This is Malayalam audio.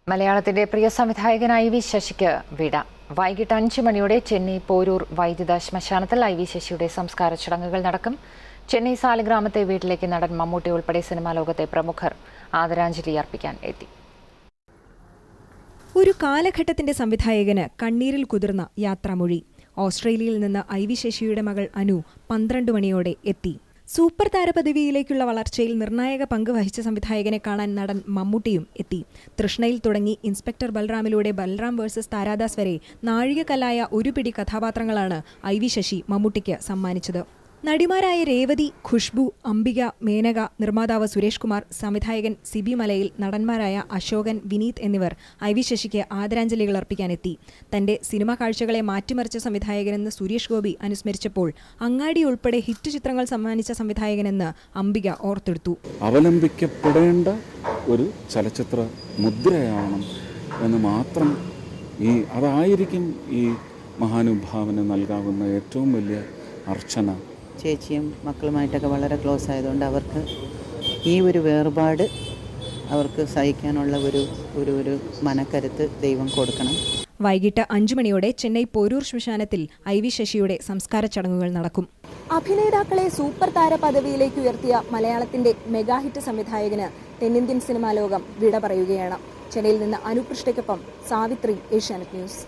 മലയാളത്തിന്റെ പ്രിയ സംവിധായകൻ ഐ വി ശശിക്ക് വിട വൈകിട്ട് അഞ്ച് മണിയോടെ ചെന്നൈ പോരൂർ വൈദ്യുത ശ്മശാനത്തിൽ ഐ വി ശശിയുടെ സംസ്കാര ചടങ്ങുകൾ നടക്കും ചെന്നൈ സാലിഗ്രാമത്തെ വീട്ടിലേക്ക് നടൻ മമ്മൂട്ടി ഉൾപ്പെടെ സിനിമാ ലോകത്തെ പ്രമുഖർ ആദരാഞ്ജലി അർപ്പിക്കാൻ എത്തി ഒരു കാലഘട്ടത്തിന്റെ സംവിധായകന് കണ്ണീരിൽ കുതിർന്ന യാത്രാമൊഴി ഓസ്ട്രേലിയയിൽ നിന്ന് ഐ വി ശശിയുടെ മകൾ അനു പന്ത്രണ്ട് മണിയോടെ എത്തി സൂപ്പർ താരപദവിയിലേക്കുള്ള വളർച്ചയിൽ നിർണായക പങ്ക് വഹിച്ച സംവിധായകനെ കാണാൻ നടൻ മമ്മൂട്ടിയും എത്തി തൃഷ്ണയിൽ തുടങ്ങി ഇൻസ്പെക്ടർ ബൽറാമിലൂടെ ബൽറാം വേഴ്സസ് താരാദാസ് വരെ നാഴികക്കല്ലായ ഒരു പിടി കഥാപാത്രങ്ങളാണ് ഐ വി ശശി മമ്മൂട്ടിക്ക് സമ്മാനിച്ചത് നടിമാരായ രേവതി ഖുഷ്ബു അംബിക മേനക നിർമ്മാതാവ് സുരേഷ് കുമാർ സംവിധായകൻ സിബി മലയിൽ നടന്മാരായ അശോകൻ വിനീത് എന്നിവർ ഐ വി ശശിക്ക് ആദരാഞ്ജലികൾ അർപ്പിക്കാനെത്തി തന്റെ സിനിമാ കാഴ്ചകളെ മാറ്റിമറിച്ച സംവിധായകനെന്ന് സുരേഷ് ഗോപി അനുസ്മരിച്ചപ്പോൾ അങ്ങാടി ഉൾപ്പെടെ ഹിറ്റ് ചിത്രങ്ങൾ സമ്മാനിച്ച സംവിധായകനെന്ന് അംബിക ഓർത്തെടുത്തു അവലംബിക്കപ്പെടേണ്ട ഒരു ചലച്ചിത്ര മുദ്രയാവണം എന്ന് മാത്രം ഈ അതായിരിക്കും ഈ മഹാനുഭാവന് നൽകാവുന്ന ഏറ്റവും വലിയ അർച്ചന ചേച്ചിയും മക്കളുമായിട്ടൊക്കെ വളരെ ക്ലോസ് ആയതുകൊണ്ട് അവർക്ക് ഈ ഒരു വേർപാട് അവർക്ക് സഹിക്കാനുള്ള ഒരു ഒരു ഒരു മനക്കരുത്ത് ദൈവം കൊടുക്കണം വൈകിട്ട് അഞ്ചു മണിയോടെ ചെന്നൈ പോരൂർ ശ്മശാനത്തിൽ ഐ വി ശശിയുടെ സംസ്കാര ചടങ്ങുകൾ നടക്കും അഭിനേതാക്കളെ സൂപ്പർ താര പദവിയിലേക്ക് ഉയർത്തിയ മലയാളത്തിന്റെ മെഗാഹിറ്റ് സംവിധായകന് തെന്നിന്ത്യൻ സിനിമാ ലോകം വിട പറയുകയാണ് ചെന്നൈയിൽ നിന്ന് അനുപൃഷ്ടയ്ക്കൊപ്പം സാവിത്രി ഏഷ്യാനെറ്റ് ന്യൂസ്